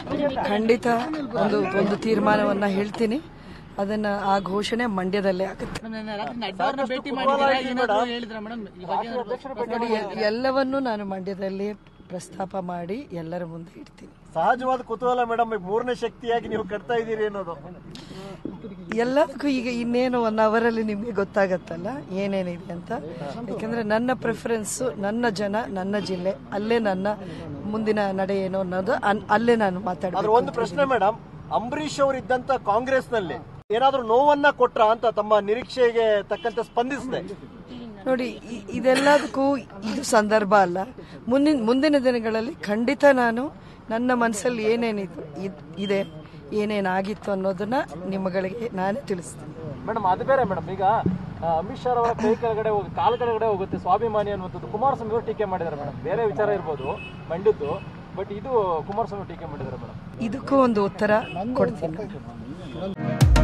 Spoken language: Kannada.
ಖಂಡಿತ ಒಂದು ಒಂದು ತೀರ್ಮಾನವನ್ನ ಹೇಳ್ತೀನಿ ಅದನ್ನ ಆ ಘೋಷಣೆ ಮಂಡ್ಯದಲ್ಲೇ ಆಗುತ್ತೆ ರಾತ್ರಿ ನಡ್ಡಾ ಅವ್ರನ್ನ ಭೇಟಿ ಮಾಡಿದ್ದೀರಾ ಏನಾದ್ರು ಹೇಳಿದ್ರ ಮೇಡಮ್ ಈ ಬಗ್ಗೆ ಏನಾದ್ರು ನೋಡಿ ಎ- ಎಲ್ಲವನ್ನೂ ನಾನು ಮಂಡ್ಯದಲ್ಲಿ ಪ್ರಸ್ತಾಪ ಮಾಡಿ ಎಲ್ಲರ ಮುಂದೆ ಇಡ್ತೀನಿ ಸಹಜವಾದ ಕುತೂಹಲ ಮೇಡಮ್ ಮೂರನೇ ಶಕ್ತಿಯಾಗಿ ನೀವು ಕಟ್ತಾ ಇದ್ದೀರಿ ಅನ್ನೋದು ಎಲ್ಲದಕ್ಕೂ ಈಗ ಇನ್ನೇನು ಒನ್ ಅವರಲ್ಲಿ ನಿಮಗೆ ಗೊತ್ತಾಗತ್ತಲ್ಲ ಏನೇನಿದೆ ಅಂತ ಯಾಕಂದ್ರೆ ನನ್ನ ಪ್ರಿಫರೆನ್ಸು ನನ್ನ ಜನ ನನ್ನ ಜಿಲ್ಲೆ ಅಲ್ಲೇ ನನ್ನ ಮುಂದಿನ ನಡೆ ಏನು ಅನ್ನೋದು ಅನ್- ಅಲ್ಲೇ ನಾನು ಆದ್ರೆ ಮಾತಾಡಬೇಕು ಒಂದು ಪ್ರಶ್ನೆ ಮೇಡಮ್ ಅಂಬರೀಶ್ ಅವರು ಇದ್ದಂತ ಕಾಂಗ್ರೆಸ್ ನಲ್ಲಿ ಏನಾದ್ರೂ ನೋವನ್ನ ಕೊಟ್ರ ಅಂತ ತಮ್ಮ ನಿರೀಕ್ಷೆಗೆ ತಕ್ಕಂತೆ ಸ್ಪಂದಿಸಿದೆ ನೋಡಿ ಇ- ಇದೆಲ್ಲದಕ್ಕೂ ಇದು ಸಂದರ್ಭ ಅಲ್ಲ ಮುಂದಿನ ಮುಂದಿನ ದಿನಗಳಲ್ಲಿ ಖಂಡಿತ ನಾನು ನನ್ನ ಮನಸ್ಸಲ್ಲಿ ಏನೇನಿದೆ ಇದ್- ಇದೆ ಏನೇನಾಗಿತ್ತು ಅನ್ನೋದನ್ನ ನಿಮ್ಮಗಳಿಗೆ ನಾನೇ ತಿಳಿಸ್ತೀನಿ ಮೇಡಮ್ ಅದು ಬೇರೆ ಮೇಡಮ್ ಈಗ ಆ, ಅಮಿತ್ ಶಾ ಅವರ ಕೈ ಕೆಳಗಡೆ ಹೋಗಿ ಕಾಲ್ ಕೆಳಗಡೆ ಹೋಗುತ್ತೆ ಸ್ವಾಭಿಮಾನಿ ಅನ್ನುವಂಥದ್ದು ಕುಮಾರಸ್ವಾಮಿ ಅವರು ಟೀಕೆ ಮಾಡಿದ್ದಾರೆ ಮೇಡಮ್ ಬೇರೆ ವಿಚಾರ ಇರ್ಬೋದು ಮಂಡಿದ್ದು ಬಟ್ ಇದು ಕುಮಾರಸ್ವಾಮಿ ಟೀಕೆ ಮಾಡಿದ್ದಾರೆ ಮೇಡಮ್ ಇದಕ್ಕೂ ಒಂದು ಉತ್ತರ ಕೊಡ್ತೀನಿ